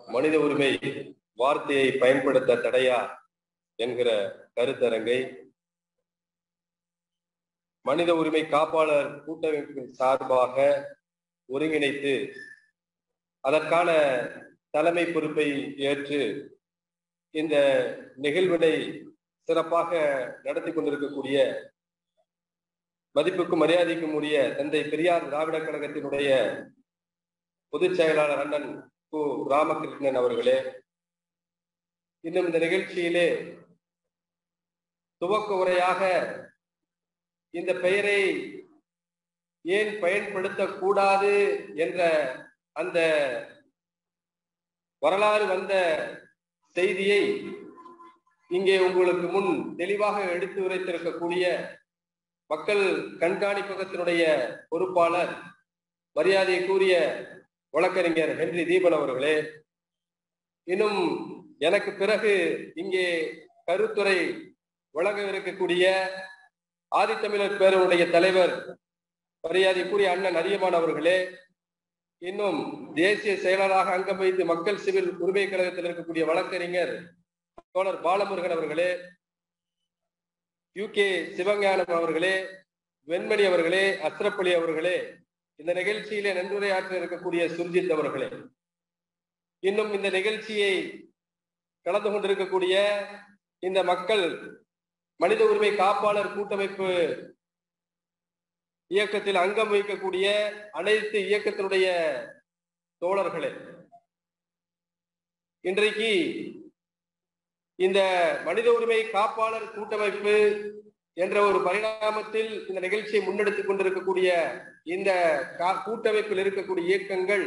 மனித உரிமை வார்த்தையை பயன்படுத்த தடையா என்கிற கருத்தரங்கை மனித உரிமை காப்பாளர் கூட்டமைப்பின் சார்பாக ஒருங்கிணைத்து அதற்கான தலைமை பொறுப்பை ஏற்று இந்த நிகழ்வினை சிறப்பாக நடத்தி கொண்டிருக்கக்கூடிய மதிப்புக்கும் மரியாதைக்கும் உரிய தந்தை பெரியார் திராவிட கழகத்தினுடைய பொதுச் செயலாளர் அண்ணன் கு ராமகிருஷ்ணன் அவர்களே இன்னும் இந்த நிகழ்ச்சியிலே துவக்க உரையாக இந்த பெயரை ஏன் பயன்படுத்தக்கூடாது என்ற அந்த வரலாறு வந்த செய்தியை இங்கே உங்களுக்கு முன் தெளிவாக எடுத்து உரைத்திருக்கக்கூடிய மக்கள் கண்காணிப்பகத்தினுடைய பொறுப்பாளர் மரியாதை கூறிய வழக்கறிஞர் ஹென்றி தீபன் அவர்களே இன்னும் எனக்கு பிறகு இங்கே கருத்துரை வழங்க இருக்கக்கூடிய ஆதித்தமிழர் பேரனுடைய தலைவர் மரியாதைக்குரிய அண்ணன் அதியமான் அவர்களே இன்னும் தேசிய செயலராக அங்கம் வைத்து மக்கள் சிவில் உரிமை கழகத்தில் இருக்கக்கூடிய வழக்கறிஞர் தோழர் பாலமுருகன் அவர்களே யூ கே சிவஞானம் அவர்களே வெண்மணி அவர்களே அஸ்ரப்பலி அவர்களே இந்த நிகழ்ச்சியிலே நன்றுரையாற்ற இருக்கக்கூடிய சுர்ஜித் அவர்களே இன்னும் இந்த நிகழ்ச்சியை கலந்து கொண்டிருக்கக்கூடிய இந்த மக்கள் மனித உரிமை காப்பாளர் கூட்டமைப்பு இயக்கத்தில் அங்கம் வகிக்கக்கூடிய அனைத்து இயக்கத்தினுடைய தோழர்களே இன்றைக்கு இந்த மனித உரிமை காப்பாளர் கூட்டமைப்பு என்ற ஒரு பரிணாமத்தில் இந்த நிகழ்ச்சியை முன்னெடுத்துக் கொண்டிருக்கக்கூடிய இந்த கூட்டமைப்பில் இருக்கக்கூடிய இயக்கங்கள்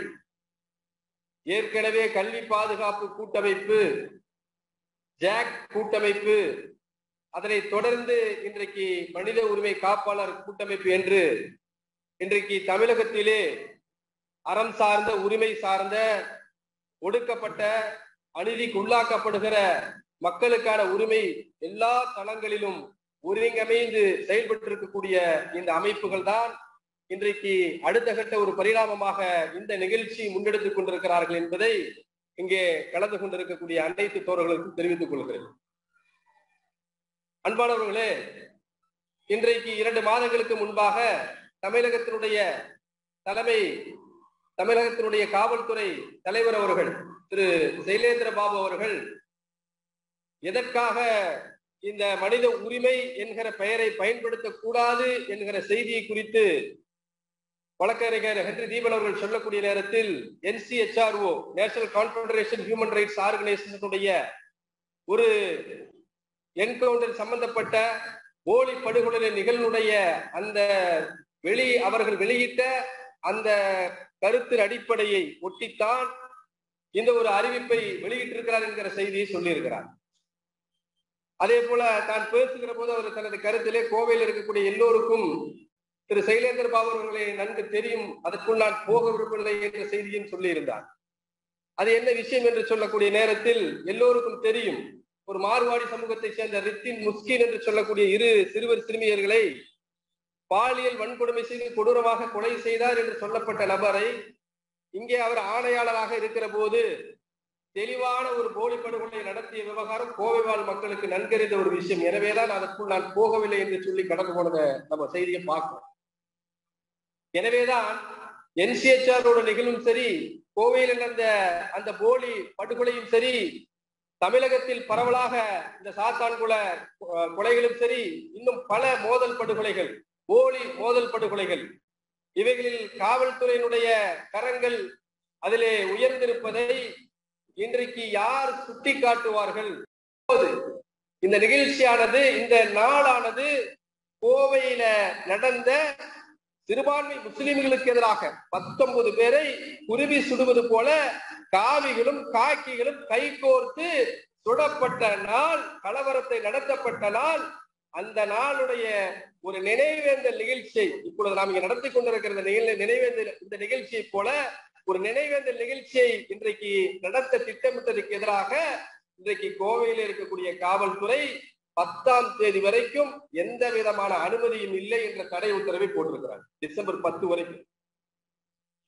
ஏற்கனவே கல்வி பாதுகாப்பு கூட்டமைப்பு ஜாக் கூட்டமைப்பு அதனை தொடர்ந்து இன்றைக்கு மனித உரிமை காப்பாளர் கூட்டமைப்பு என்று இன்றைக்கு தமிழகத்திலே அறம் சார்ந்த உரிமை சார்ந்த ஒடுக்கப்பட்ட அநீதிக்கு உள்ளாக்கப்படுகிற மக்களுக்கான உரிமை எல்லா தளங்களிலும் ஒருங்கமைந்து செயல்பட்டு இருக்கக்கூடிய இந்த அமைப்புகள் தான் இன்றைக்கு அடுத்த கட்ட ஒரு பரிணாமமாக இந்த நிகழ்ச்சி முன்னெடுத்துக் கொண்டிருக்கிறார்கள் என்பதை இங்கே கலந்து கொண்டிருக்கக்கூடிய அனைத்து தோழர்களுக்கும் தெரிவித்துக் கொள்கிறேன் அன்பானவர்களே இன்றைக்கு இரண்டு மாதங்களுக்கு முன்பாக தமிழகத்தினுடைய தலைமை தமிழகத்தினுடைய காவல்துறை தலைவர் அவர்கள் திரு சைலேந்திர பாபு அவர்கள் எதற்காக இந்த மனித உரிமை என்கிற பெயரை பயன்படுத்தக்கூடாது என்கிற செய்தியை குறித்து வழக்கறிஞர் ஹென்றி தீபன் அவர்கள் சொல்லக்கூடிய நேரத்தில் NCHRO national confederation human rights ஆர்கனைசேஷனுடைய ஒரு என்கவுண்டர் சம்பந்தப்பட்ட போலி படுகொலை நிகழ்வுடைய அந்த வெளி அவர்கள் வெளியிட்ட அந்த கருத்தின் அடிப்படையை ஒட்டித்தான் இந்த ஒரு அறிவிப்பை வெளியிட்டிருக்கிறார் என்கிற செய்தியை சொல்லியிருக்கிறார் அதே போல தான் பேசுகிற போது அவர் தனது கருத்திலே கோவையில் இருக்கக்கூடிய எல்லோருக்கும் திரு சைலேந்திர பாபு அவர்களை நன்கு தெரியும் அதற்குள் நான் போக விரும்பவில்லை என்ற செய்தியும் சொல்லியிருந்தார் அது என்ன விஷயம் என்று சொல்லக்கூடிய நேரத்தில் எல்லோருக்கும் தெரியும் ஒரு மார்வாடி சமூகத்தை சேர்ந்த ரித்தின் முஸ்கின் என்று சொல்லக்கூடிய இரு சிறுவர் சிறுமியர்களை பாலியல் வன்கொடுமை செய்து கொடூரமாக கொலை செய்தார் என்று சொல்லப்பட்ட நபரை இங்கே அவர் ஆணையாளராக இருக்கிற போது தெளிவான ஒரு போலி படுகொலை நடத்திய விவகாரம் கோவை வாழ் மக்களுக்கு நன்கறிந்த ஒரு விஷயம் எனவேதான் அதற்குள் நான் போகவில்லை என்று சொல்லி கடந்து போனத நம்ம செய்தியை பார்க்கிறோம் எனவேதான் என்சிஎச்ஆரோட நிகழ்வும் சரி கோவையில் நடந்த அந்த போலி படுகொலையும் சரி தமிழகத்தில் பரவலாக இந்த சாத்தான் குல கொலைகளும் சரி இன்னும் பல மோதல் படுகொலைகள் போலி மோதல் படுகொலைகள் இவைகளில் காவல்துறையினுடைய கரங்கள் அதிலே உயர்ந்திருப்பதை இன்றைக்கு யார் சுட்டி காட்டுவார்கள் இந்த நிகழ்ச்சியானது இந்த நாளானது கோவையில நடந்த சிறுபான்மை முஸ்லிம்களுக்கு எதிராக பத்தொன்பது பேரை குருவி சுடுவது போல காவிகளும் காக்கிகளும் கைகோர்த்து சுடப்பட்ட நாள் கலவரத்தை நடத்தப்பட்ட நாள் அந்த நாளுடைய ஒரு நினைவேந்தல் நிகழ்ச்சியை இப்பொழுது நாம் இங்க நடத்தி கொண்டிருக்கிற நினைவேந்தல் இந்த நிகழ்ச்சியை போல ஒரு நினைவேந்தல் நிகழ்ச்சியை இன்றைக்கு நடத்த திட்டமிட்டதுக்கு எதிராக இன்றைக்கு கோவையில் இருக்கக்கூடிய காவல்துறை பத்தாம் தேதி வரைக்கும் எந்த விதமான அனுமதியும் இல்லை என்ற தடை உத்தரவை போட்டிருக்கிறார் டிசம்பர் பத்து வரைக்கும்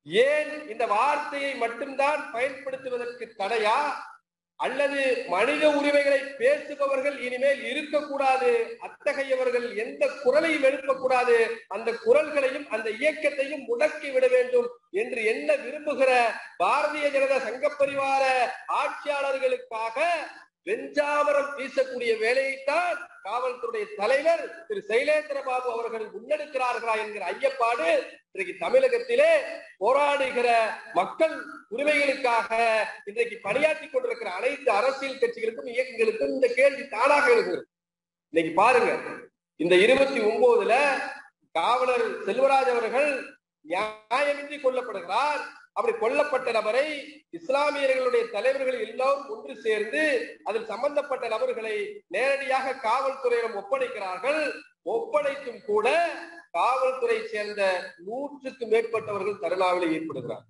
ஏன் இந்த வார்த்தையை மட்டும்தான் பயன்படுத்துவதற்கு தடையா அல்லது மனித உரிமைகளை பேசுபவர்கள் இனிமேல் இருக்கக்கூடாது அத்தகையவர்கள் எந்த குரலையும் எழுப்பக்கூடாது அந்த குரல்களையும் அந்த இயக்கத்தையும் முடக்கி விட வேண்டும் என்று என்ன விரும்புகிற பாரதிய ஜனதா சங்க பரிவார ஆட்சியாளர்களுக்காக வெஞ்சாமரம் வீசக்கூடிய வேலையைத்தான் காவல்துறை தலைவர் திரு சைலேந்திர பாபு அவர்கள் முன்னெடுக்கிறார்களா என்கிற ஐயப்பாடு இன்றைக்கு தமிழகத்திலே போராடுகிற மக்கள் உரிமைகளுக்காக இன்றைக்கு பணியாற்றி கொண்டிருக்கிற அனைத்து அரசியல் கட்சிகளுக்கும் இயக்கங்களுக்கும் இந்த கேள்வி தானாக எழுகிறது இன்னைக்கு பாருங்க இந்த இருபத்தி ஒன்பதுல காவலர் செல்வராஜ் அவர்கள் நியாயமின்றி கொல்லப்படுகிறார் அப்படி கொல்லப்பட்ட நபரை இஸ்லாமியர்களுடைய தலைவர்கள் எல்லோரும் ஒன்று சேர்ந்து அதில் சம்பந்தப்பட்ட நபர்களை நேரடியாக காவல்துறையிடம் ஒப்படைக்கிறார்கள் ஒப்படைத்தும் கூட காவல்துறை சேர்ந்த நூற்றுக்கு மேற்பட்டவர்கள் தருணாவிலே ஈடுபடுகிறார்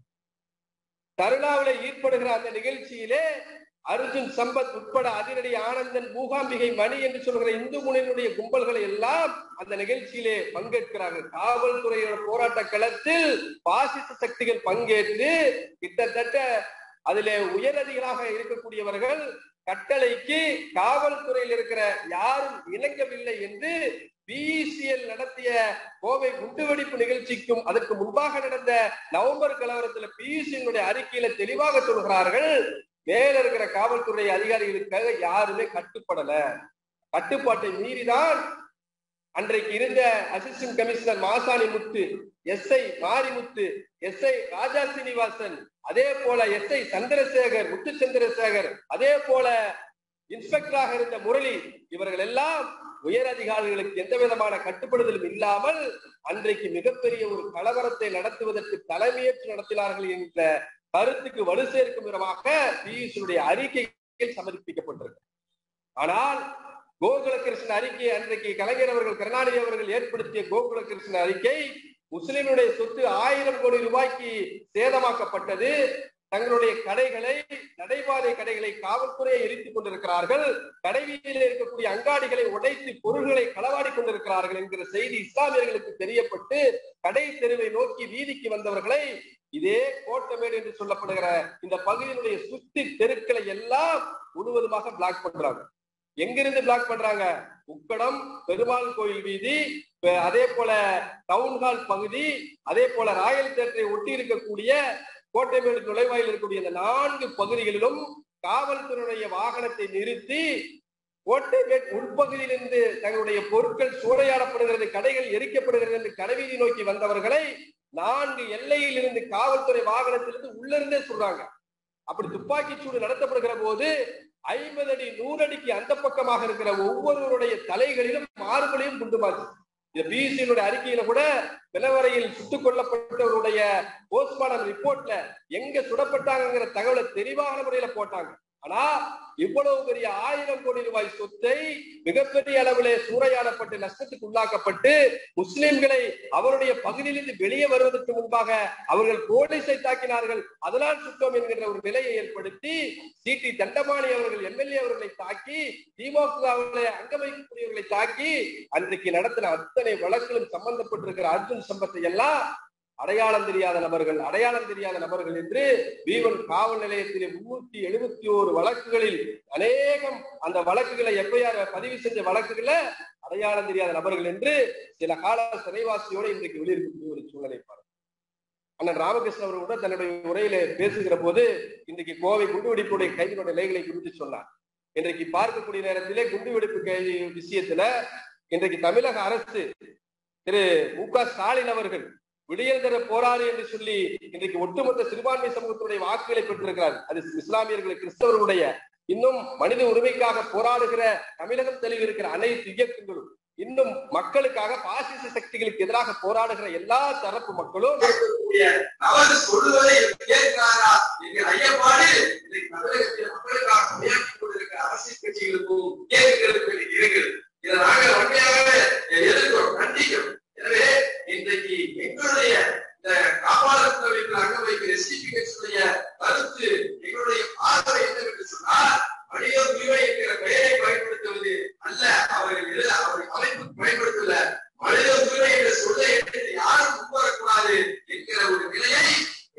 தருணாவிலே ஈடுபடுகிற அந்த நிகழ்ச்சியிலே அர்ஜுன் சம்பத் உட்பட அதிரடி ஆனந்தன் மூகாம்பிகை மணி என்று சொல்கிற இந்து முனையினுடைய கும்பல்களை எல்லாம் அந்த நிகழ்ச்சியிலே பங்கேற்கிறார்கள் காவல்துறையோட போராட்ட களத்தில் பாசிச சக்திகள் பங்கேற்று கிட்டத்தட்ட அதிலே உயரதிகளாக இருக்கக்கூடியவர்கள் கட்டளைக்கு காவல்துறையில் இருக்கிற யாரும் இணங்கவில்லை என்று பிஇசிஎல் நடத்திய கோவை குண்டுவெடிப்பு நிகழ்ச்சிக்கும் அதற்கு முன்பாக நடந்த நவம்பர் கலவரத்துல பிஇசியினுடைய அறிக்கையில தெளிவாக சொல்கிறார்கள் மேல இருக்கிற காவல்துறை அதிகாரிகளுக்காக யாருமே கட்டுப்படல கட்டுப்பாட்டை மீறிதான் அன்றைக்கு இருந்த assistant commissioner Masani Muthu SI Marimuthu SI Raja Srinivasan அதே போல எஸ்ஐ சந்திரசேகர் முத்து சந்திரசேகர் அதே போல இன்ஸ்பெக்டராக இருந்த முரளி இவர்கள் எல்லாம் உயர் அதிகாரிகளுக்கு எந்த விதமான கட்டுப்படுதலும் இல்லாமல் அன்றைக்கு மிகப்பெரிய ஒரு கலவரத்தை நடத்துவதற்கு தலைமையேற்று நடத்தினார்கள் என்ற கருத்துக்கு வலு சேர்க்கும் விதமாக பியூஷனுடைய அறிக்கையில் சமர்ப்பிக்கப்பட்டிருக்கு ஆனால் கோகுலகிருஷ்ணன் அறிக்கை அன்றைக்கு கலைஞர் அவர்கள் கருணாநிதி அவர்கள் ஏற்படுத்திய கோகுலகிருஷ்ணன் அறிக்கை முஸ்லிம்களுடைய சொத்து ஆயிரம் கோடி ரூபாய்க்கு சேதமாக்கப்பட்டது தங்களுடைய கடைகளை நடைபாதை கடைகளை காவல்துறையை எரித்துக் கொண்டிருக்கிறார்கள் கடைவீதியில் இருக்கக்கூடிய அங்காடிகளை உடைத்து பொருள்களை களவாடி கொண்டிருக்கிறார்கள் என்கிற செய்தி இஸ்லாமியர்களுக்கு தெரியப்பட்டு கடை தெருவை நோக்கி வீதிக்கு வந்தவர்களை இதே கோட்டமேடு என்று சொல்லப்படுகிற இந்த பகுதியினுடைய சுத்தி தெருக்களை எல்லாம் முழுவதுமாக பிளாக் பண்றாங்க எங்கிருந்து பிளாக் பண்றாங்க உக்கடம் பெருமாள் கோயில் வீதி அதே போல டவுன்ஹால் பகுதி அதே போல ராயல் தேட்டரை ஒட்டி இருக்கக்கூடிய கோட்டைமேடு நுழைவாயில் இருக்கக்கூடிய இந்த நான்கு பகுதிகளிலும் காவல்துறையுடைய வாகனத்தை நிறுத்தி கோட்டைமேட் உட்பகுதியிலிருந்து தங்களுடைய பொருட்கள் சூறையாடப்படுகிறது கடைகள் எரிக்கப்படுகிறது என்று கடைவீதி நோக்கி வந்தவர்களை நான்கு எல்லையில் இருந்து காவல்துறை வாகனத்திலிருந்து உள்ள இருந்தே சொல்றாங்க அப்படி துப்பாக்கி சூடு நடத்தப்படுகிற போது ஐம்பது அடி நூறு அடிக்கு அந்த பக்கமாக இருக்கிற ஒவ்வொருவருடைய தலைகளிலும் மார்பலையும் குண்டுமாச்சு இந்த பிசியினுடைய அறிக்கையில கூட நிலவரையில் சுட்டுக் கொல்லப்பட்டவருடைய போஸ்ட்மார்டம் ரிப்போர்ட்ல எங்க சுடப்பட்டாங்கிற தகவலை தெளிவான முறையில போட்டாங்க ஆனா இவ்வளவு பெரிய ஆயிரம் கோடி ரூபாய் சொத்தை மிகப்பெரிய அளவிலே சூறையாடப்பட்டு நஷ்டத்துக்கு உள்ளாக்கப்பட்டு முஸ்லிம்களை அவருடைய பகுதியிலிருந்து வெளியே வருவதற்கு முன்பாக அவர்கள் போலீஸை தாக்கினார்கள் அதனால் சுத்தம் என்கிற ஒரு நிலையை ஏற்படுத்தி சி டி தண்டமாணி அவர்கள் எம்எல்ஏ அவர்களை தாக்கி திமுகவிலே அங்க வைக்கக்கூடியவர்களை தாக்கி அன்றைக்கு நடத்தின அத்தனை வழக்கிலும் சம்பந்தப்பட்டிருக்கிற அர்ஜுன் சம்பத்தை எல்லாம் அடையாளம் தெரியாத நபர்கள் அடையாளம் தெரியாத நபர்கள் என்று வீவன் காவல் நிலையத்திலே முன்னூத்தி எழுபத்தி ஓரு வழக்குகளில் அநேகம் அந்த வழக்குகளை எஃப்ஐஆர் பதிவு செஞ்ச வழக்குகள அடையாளம் தெரியாத நபர்கள் என்று சில கால சிறைவாசியோடு இன்றைக்கு வெளியிருக்கக்கூடிய ஒரு சூழ்நிலை பாருங்க அண்ணன் ராமகிருஷ்ணன் அவர்கள் கூட தன்னுடைய உரையில பேசுகிற போது இன்றைக்கு கோவை குண்டுவெடிப்புடைய கைதினுடைய நிலைகளை குறித்து சொன்னார் இன்றைக்கு பார்க்கக்கூடிய நேரத்திலே குண்டுவெடிப்பு கைதி விஷயத்துல இன்றைக்கு தமிழக அரசு திரு மு க ஸ்டாலின் அவர்கள் விடியல் தர போராடு என்று சொல்லி இன்றைக்கு ஒட்டுமொத்த சிறுபான்மை சமூகத்துடைய வாக்குகளை பெற்றிருக்கிறார் அது இஸ்லாமியர்கள் கிறிஸ்தவர்களுடைய இன்னும் மனித உரிமைக்காக போராடுகிற தமிழகம் தெளிவு இருக்கிற அனைத்து இயக்கங்களும் இன்னும் மக்களுக்காக பாசிச சக்திகளுக்கு எதிராக போராடுகிற எல்லா தரப்பு மக்களும் அவர் சொல்லுவதை கேட்கிறாரா என்கிற ஐயப்பாடு தமிழகத்தில் மக்களுக்காக பணியாற்றி கொண்டிருக்கிற அரசியல் கட்சிகளுக்கும் இயக்கங்களுக்கும் இருக்கிறது இதை நாங்கள் உண்மையாகவே எதிர்க்கிறோம் கண்டிக்கிறோம் எனவே இன்றைக்கு எங்களுடைய இந்த காப்பாளர் தொழில்கள் அங்க வைக்கிற எஸ்டிபி கட்சியுடைய கருத்து எங்களுடைய பார்வை என்னவென்று சொன்னால் மனித உரிமை என்கிற பெயரை பயன்படுத்துவது அல்ல அவர்கள் எழுத அவர்கள் அமைப்பு பயன்படுத்தல மனித உரிமை என்ற சொல்லை எடுத்து யாரும் முன்வரக்கூடாது என்கிற ஒரு நிலையை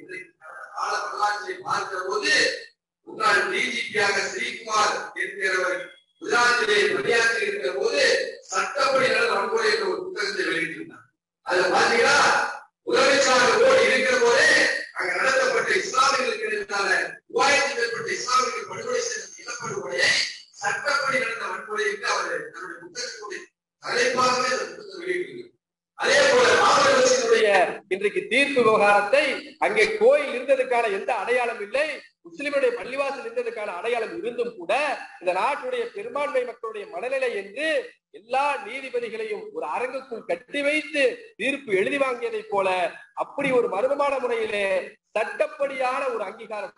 பார்க்கிற போது முன்னாள் டிஜிபியாக ஸ்ரீகுமார் என்கிறவர் குஜராத்திலே பணியாற்றி இருக்கிற போது சட்டப்படி நடந்த வன்முறை என்ற ஒரு புத்தகத்தை வெளியிட்டிருந்தார் அதுல பாத்தீங்கன்னா உதவிச்சாலை ஓடி இருக்கிற போதே அங்க நடத்தப்பட்ட இஸ்லாமியர்களுக்கு எதிரான மூவாயிரத்தி மேற்பட்ட இஸ்லாமியர்கள் படுகொலை செய்த இனப்படுகொலையை சட்டப்படி நடந்த வன்முறை என்று அவர் தன்னுடைய புத்தகத்தினுடைய தலைப்பாகவே அந்த புத்தகத்தை வெளியிட்டிருக்கிறார் அதே போல மாவட்ட இன்றைக்கு தீர்ப்பு விவகாரத்தை அங்கே கோயில் இருந்ததுக்கான எந்த அடையாளம் இல்லை முஸ்லிமுடைய பள்ளிவாசல் இருந்ததுக்கான அடையாளம் இருந்தும் கூட இந்த நாட்டுடைய பெரும்பான்மை மக்களுடைய மனநிலை என்று எல்லா நீதிபதிகளையும் ஒரு அரங்குக்குள் கட்டி வைத்து தீர்ப்பு எழுதி வாங்கியதை போல அப்படி ஒரு மர்மமான முறையிலே சட்டப்படியான ஒரு அங்கீகாரம்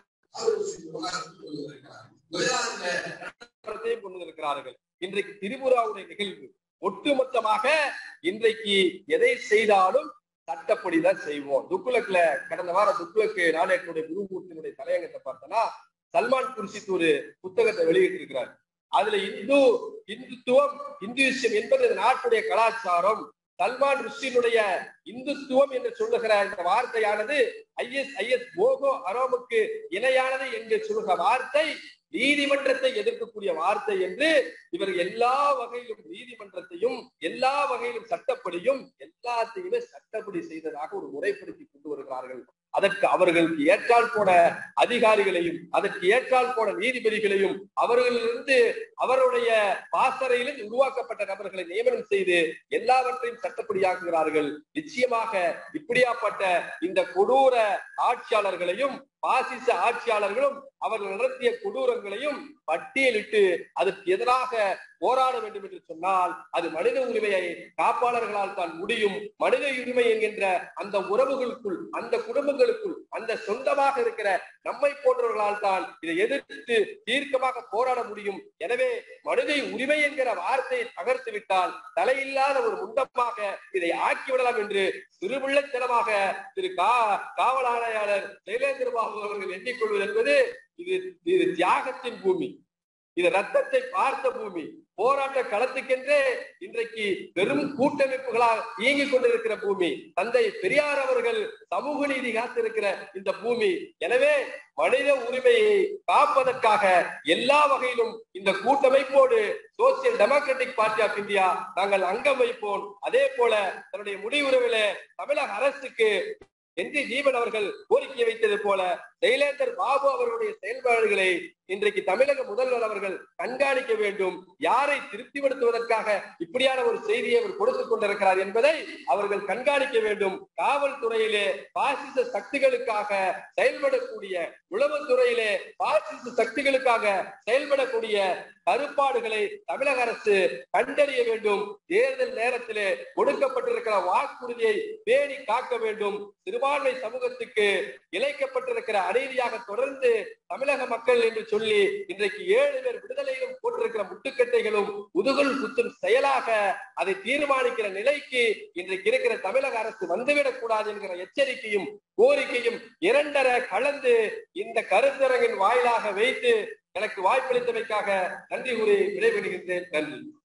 கொண்டு இருக்கிறார்கள் இன்றைக்கு திரிபுராவுடைய நிகழ்வு ஒட்டுமொத்தமாக இன்றைக்கு எதை செய்தாலும் சட்டப்படிதான் செய்வோம் துக்குலக்குல கடந்த வாரம் துக்குலக்கு நாடகத்தினுடைய குருமூர்த்தியினுடைய தலையங்கத்தை பார்த்தோம்னா சல்மான் குர்ஷித் ஒரு புத்தகத்தை வெளியிட்டு இருக்கிறார் அதுல இந்து இந்துத்துவம் இந்துவிசம் என்பது இந்த நாட்டுடைய கலாச்சாரம் சல்மான் ருஷ்டினுடைய இந்துத்துவம் என்று சொல்லுகிற இந்த வார்த்தையானது ஐஎஸ் ஐஎஸ் போகோ அரோமுக்கு இணையானது என்று சொல்லுகிற வார்த்தை நீதிமன்றத்தை எதிர்க்கக்கூடிய வார்த்தை என்று இவர் எல்லா வகையிலும் நீதிமன்றத்தையும் எல்லா வகையிலும் சட்டப்படியும் எல்லாத்தையுமே சட்டப்படி செய்ததாக ஒரு முறைப்படுத்தி கொண்டு வருகிறார்கள் அதற்கு அவர்களுக்கு ஏற்றால் போன அதிகாரிகளையும் அதற்கு ஏற்றால் போன நீதிபதிகளையும் அவர்களிலிருந்து அவருடைய பாசறையிலிருந்து உருவாக்கப்பட்ட நபர்களை நியமனம் செய்து எல்லாவற்றையும் சட்டப்படியாக்குகிறார்கள் நிச்சயமாக இப்படியாப்பட்ட இந்த கொடூர ஆட்சியாளர்களையும் பாசிச ஆட்சியாளர்களும் அவர்கள் நடத்திய கொடூரங்களையும் பட்டியலிட்டு அதற்கு எதிராக போராட வேண்டும் என்று சொன்னால் அது மனித உரிமையை காப்பாளர்களால் தான் முடியும் மனித உரிமை என்கின்ற அந்த உறவுகளுக்குள் அந்த குடும்பங்களுக்குள் அந்த சொந்தமாக இருக்கிற நம்மை போன்றவர்களால் தான் இதை எதிர்த்து தீர்க்கமாக போராட முடியும் எனவே மனித உரிமை என்கிற வார்த்தையை தகர்த்து விட்டால் தலையில்லாத ஒரு முண்டமாக இதை ஆக்கிவிடலாம் என்று சிறுபிள்ளைத்தனமாக திரு கா காவல் ஆணையாளர் சைலேந்திர பாபு அவர்கள் எண்ணிக்கொள்வது என்பது இது இது தியாகத்தின் பூமி இது ரத்தத்தை பார்த்த பூமி போராட்ட களத்துக்கென்றே இன்றைக்கு பெரும் கூட்டமைப்புகளால் இயங்கிக் கொண்டிருக்கிற பூமி தந்தை பெரியார் அவர்கள் சமூக நீதி காத்திருக்கிற இந்த பூமி எனவே மனித உரிமையை காப்பதற்காக எல்லா வகையிலும் இந்த கூட்டமைப்போடு social democratic party of India நாங்கள் அங்கம் வைப்போம் அதே போல தன்னுடைய முடிவுறவில தமிழக அரசுக்கு என் டி ஜீவன் அவர்கள் கோரிக்கை வைத்தது போல ஜெயலலிதர் பாபு அவர்களுடைய செயல்பாடுகளை இன்றைக்கு தமிழக முதல்வர் அவர்கள் கண்காணிக்க வேண்டும் யாரை திருப்திப்படுத்துவதற்காக இப்படியான ஒரு செய்தியை அவர் கொடுத்துக் கொண்டிருக்கிறார் என்பதை அவர்கள் கண்காணிக்க வேண்டும் காவல்துறையிலே பாசிச சக்திகளுக்காக செயல்படக்கூடிய உளவுத்துறையிலே பாசிச சக்திகளுக்காக செயல்படக்கூடிய கருப்பாடுகளை தமிழக அரசு கண்டறிய வேண்டும் தேர்தல் நேரத்திலே கொடுக்கப்பட்டிருக்கிற வாக்குறுதியை பேணி காக்க வேண்டும் சிறுபான்மை சமூகத்துக்கு இழைக்கப்பட்டிருக்கிற அநீதியாக தொடர்ந்து தமிழக மக்கள் என்று சொல்லி இன்றைக்கு ஏழு பேர் விடுதலையிலும் போட்டிருக்கிற முட்டுக்கட்டைகளும் முதுகுல் குத்தும் செயலாக அதை தீர்மானிக்கிற நிலைக்கு இன்றைக்கு இருக்கிற தமிழக அரசு வந்துவிடக் கூடாது என்கிற எச்சரிக்கையும் கோரிக்கையும் இரண்டர கலந்து இந்த கருத்தரங்கின் வாயிலாக வைத்து எனக்கு வாய்ப்பளித்தமைக்காக நன்றி கூறி விடைபெறுகின்றேன் நன்றி